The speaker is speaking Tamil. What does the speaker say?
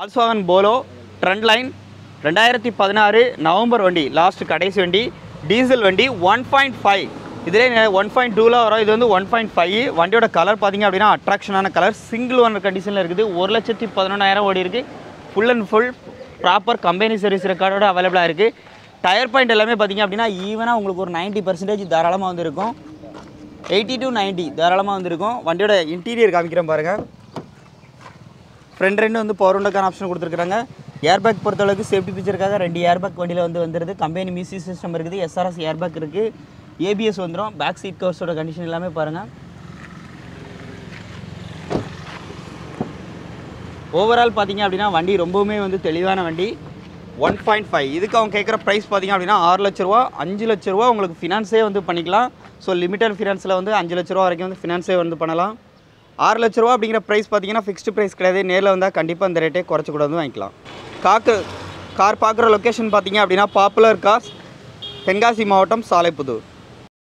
ஆல்ஸ்வாகன் போலோ ட்ரெண்ட் லைன் ரெண்டாயிரத்தி பதினாறு நவம்பர் வண்டி லாஸ்ட் கடைசி வண்டி டீசல் வண்டி ஒன் பாயிண்ட் ஃபைவ் இதிலே ஒன் பாயிண்ட் டூவில் வரும் இது வந்து ஒன் பாயிண்ட் ஃபைவ் வண்டியோட கலர் பார்த்தீங்க அப்படின்னா அட்ராக்ஷனான கலர் சிங்கிள் ஓனர் கண்டிஷனில் இருக்குது ஒரு லட்சத்தி பதினொன்றாயிரம் ஓடி இருக்குது full and full proper company service ரெக்கார்டோட அவைலபிளாக இருக்குது டயர் பாயிண்ட் எல்லாமே பார்த்தீங்க அப்படின்னா ஈவனாக உங்களுக்கு ஒரு 90% பர்சன்டேஜ் தாராளமாக வந்துருக்கும் எயிட்டி டு 90 தாராளமாக வந்திருக்கும் வண்டியோட இன்டீரியர் காமிக்கிறேன் பாருங்கள் ஃப்ரண்ட் ரெண்டு வந்து பவர் விண்டோக்கான ஆப்ஷன் கொடுத்துருக்காங்க ஏர்பேக் பொறுத்தளவுக்கு சேஃப்டி ஃபீச்சருக்காக ரெண்டு ஏர்பேக் வண்டியில் வந்து வந்துருது கம்பெனி மியூசிக் சிஸ்டம் இருக்குது எஸ்ஆர்எஸ் ஏர்பேக் இருக்குது ஏபிஎஸ் வந்துடும் பேக் சீட் கவர்ஸோட கண்டிஷன் எல்லாமே பாருங்கள் ஓவரால் பார்த்தீங்க அப்படின்னா வண்டி ரொம்பவுமே வந்து தெளிவான வண்டி ஒன் பாயிண்ட் ஃபைவ் இதுக்கு அவங்க கேட்குற ப்ரைஸ் பார்த்தீங்க அப்படின்னா ஆறு லட்ச ரூபா அஞ்சு லட்ச ரூபா உங்களுக்கு ஃபினான்ஸே வந்து பண்ணிக்கலாம் ஸோ லிமிட்டட் ஃபினான்ஸில் வந்து அஞ்சு லட்ச ரூபா வரைக்கும் வந்து ஃபினான்ஸே வந்து பண்ணலாம் ஆறு லட்ச ரூபா அப்படிங்கிற ப்ரைஸ் பார்த்தீங்கன்னா ஃபிக்ஸ்டு ப்ரைஸ் கிடையாது நேரில் வந்தால் கண்டிப்பாக இந்த ரேட்டே குறைச்சி கூட வந்து வாங்கிக்கலாம் காக்கு கார் பார்க்குற லொக்கேஷன் பார்த்தீங்க அப்படின்னா பாப்புலர் காஸ் தென்காசி மாவட்டம் சாலைப்புதூர்